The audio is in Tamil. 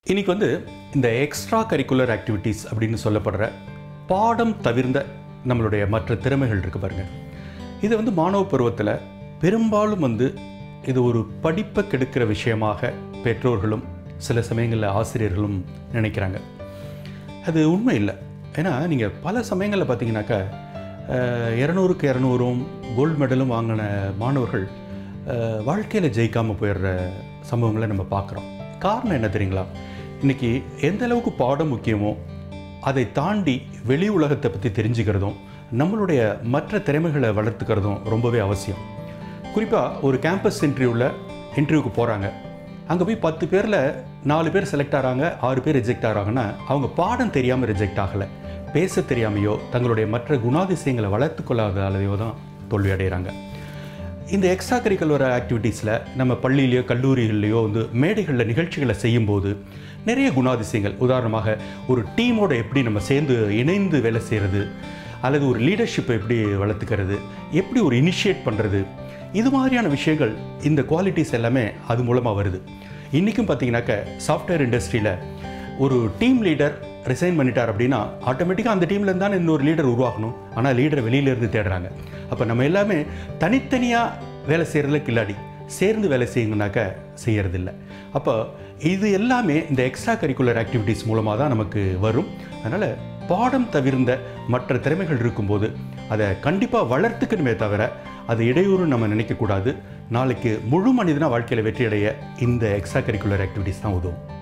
இன்னைக்கு வந்து இந்த எக்ஸ்ட்ரா கரிக்குலர் ஆக்டிவிட்டீஸ் அப்படின்னு சொல்லப்படுற பாடம் தவிர்ந்த நம்மளுடைய மற்ற திறமைகள் இருக்கு பாருங்க இது வந்து மாணவ பருவத்தில் பெரும்பாலும் வந்து இது ஒரு படிப்பை கெடுக்கிற விஷயமாக பெற்றோர்களும் சில சமயங்களில் ஆசிரியர்களும் நினைக்கிறாங்க அது உண்மை இல்லை ஏன்னா நீங்கள் பல சமயங்களில் பார்த்தீங்கன்னாக்கா இரநூறுக்கு இரநூறும் கோல்டு மெடலும் வாங்கின மாணவர்கள் வாழ்க்கையில் ஜெயிக்காமல் போயிடுற சம்பவங்களை நம்ம பார்க்குறோம் காரணம் என்ன தெரியுங்களா இன்றைக்கி எந்த அளவுக்கு பாடம் முக்கியமோ அதை தாண்டி வெளி உலகத்தை பற்றி தெரிஞ்சுக்கிறதும் நம்மளுடைய மற்ற திறமைகளை வளர்த்துக்கிறதும் ரொம்பவே அவசியம் குறிப்பாக ஒரு கேம்பஸ் இன்டர்வியூவில் இன்டர்வியூக்கு போகிறாங்க அங்கே போய் பத்து பேரில் நாலு பேர் செலக்ட் ஆகிறாங்க ஆறு பேர் ரிஜெக்ட் ஆகிறாங்கன்னா அவங்க பாடம் தெரியாமல் ரிஜெக்ட் ஆகலை பேச தெரியாமையோ தங்களுடைய மற்ற குணாதிசயங்களை வளர்த்து கொள்ளாததாலேயோ தான் தோல்வி அடைகிறாங்க இந்த எக்ஸ்ட்ரா கரிக்குலர் ஆக்டிவிட்டீஸில் நம்ம பள்ளியிலையோ கல்லூரிகள்லையோ வந்து மேடைகளில் நிகழ்ச்சிகளை செய்யும்போது நிறைய குணாதிசயங்கள் உதாரணமாக ஒரு டீமோட எப்படி நம்ம சேர்ந்து இணைந்து வேலை செய்கிறது அல்லது ஒரு லீடர்ஷிப்பை எப்படி வளர்த்துக்கிறது எப்படி ஒரு இனிஷியேட் பண்ணுறது இது மாதிரியான விஷயங்கள் இந்த குவாலிட்டிஸ் எல்லாமே அது மூலமாக வருது இன்றைக்கும் பார்த்தீங்கன்னாக்க சாஃப்ட்வேர் இண்டஸ்ட்ரியில் ஒரு டீம் லீடர் ரிசைன் பண்ணிட்டார் அப்படின்னா ஆட்டோமேட்டிக்காக அந்த டீமில் இருந்தால் இன்னொரு லீடர் உருவாகணும் ஆனால் லீடரை வெளியிலேருந்து தேடுறாங்க அப்போ நம்ம எல்லாமே தனித்தனியாக வேலை செய்கிறதுல கில்லாடி சேர்ந்து வேலை செய்யுங்கனாக்க செய்யறதில்ல அப்போ இது எல்லாமே இந்த எக்ஸ்ட்ரா கரிக்குலர் ஆக்டிவிட்டீஸ் மூலமாக தான் நமக்கு வரும் அதனால் பாடம் தவிர்ந்த மற்ற திறமைகள் இருக்கும்போது அதை கண்டிப்பாக வளர்த்துக்கணுமே தவிர அது இடையூறு நம்ம நினைக்கக்கூடாது நாளைக்கு முழு மனிதனாக வாழ்க்கையில் வெற்றியடைய இந்த எக்ஸ்ட்ரா கரிக்குலர் ஆக்டிவிட்டீஸ் தான் உதவும்